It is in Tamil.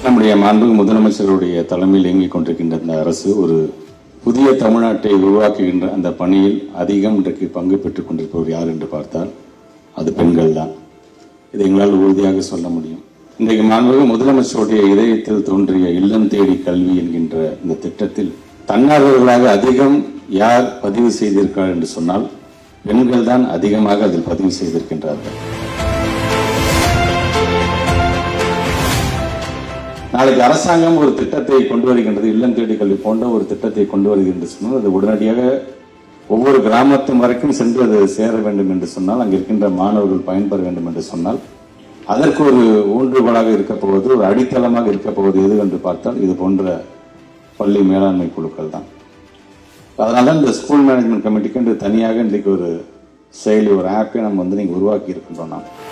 நம்முடைய மாண்பு முதலமைச்சருடைய தலைமையில் இயங்கிக் கொண்டிருக்கின்ற இந்த அரசு ஒரு புதிய தமிழ்நாட்டை உருவாக்குகின்ற அந்த பணியில் அதிகம் இன்றைக்கு பங்கு பெற்றுக் கொண்டிருப்பவர் யார் என்று பார்த்தால் அது பெண்கள் தான் இதை எங்களால் உறுதியாக சொல்ல முடியும் இன்றைக்கு மாண்புமிகு முதலமைச்சருடைய இதயத்தில் தோன்றிய இல்லம் தேடி கல்வி என்கின்ற இந்த திட்டத்தில் தன்னார்வர்களாக அதிகம் யார் பதிவு செய்திருக்கிறார் என்று சொன்னால் பெண்கள் தான் அதிகமாக அதில் பதிவு செய்திருக்கின்றார்கள் நாளைக்கு அரசாங்கம் ஒரு திட்டத்தை கொண்டு வருகின்றது இல்லம் தேடி கல்வி போன்ற ஒரு திட்டத்தை கொண்டு வருகிறது என்று சொன்னால் அது உடனடியாக ஒவ்வொரு கிராமத்து வரைக்கும் சென்று அது சேர வேண்டும் என்று சொன்னால் அங்கே இருக்கின்ற மாணவர்கள் பயன்பெற வேண்டும் என்று சொன்னால் அதற்கு ஒரு ஊன்றுகோலாக இருக்க போவது ஒரு அடித்தளமாக இருக்க போவது எது என்று பார்த்தால் இது போன்ற பள்ளி மேலாண்மை குழுக்கள் தான் அதனால இந்த ஸ்கூல் மேனேஜ்மெண்ட் கமிட்டிக்கு என்று தனியாக இன்றைக்கு ஒரு செயலி ஒரு ஆப்பை நம்ம வந்து நீங்க உருவாக்கி இருக்கின்றோம் நாம்